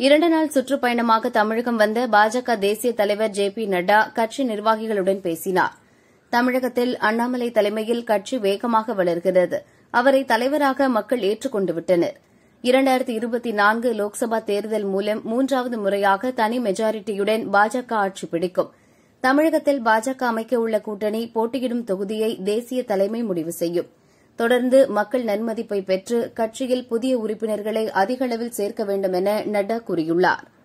இரண்டு நாள் சுற்றுப்பயணமாக தமிழகம் வந்த பாஜக தேசிய தலைவர் ஜே பி நட்டா கட்சி நிர்வாகிகளுடன் பேசினார் தமிழகத்தில் அண்ணாமலை தலைமையில் கட்சி வேகமாக வளர்கிறது அவரை தலைவராக மக்கள் ஏற்றுக் கொண்டு விட்டனர் இரண்டாயிரத்தி இருபத்தி நான்கு லோக்சபா தேர்தல் மூலம் மூன்றாவது முறையாக தனி மெஜாரிட்டியுடன் பாஜக ஆட்சி பிடிக்கும் தமிழகத்தில் பாஜக அமைக்க உள்ள கூட்டணி போட்டியிடும் தொகுதியை தேசிய தலைமை முடிவு செய்யும் தொடர்ந்து மக்கள் நன்மதிப்பை பெற்று கட்சியில் புதிய உறுப்பினர்களை அதிக அளவில் சேர்க்க வேண்டும் என நட்டா கூறியுள்ளாா்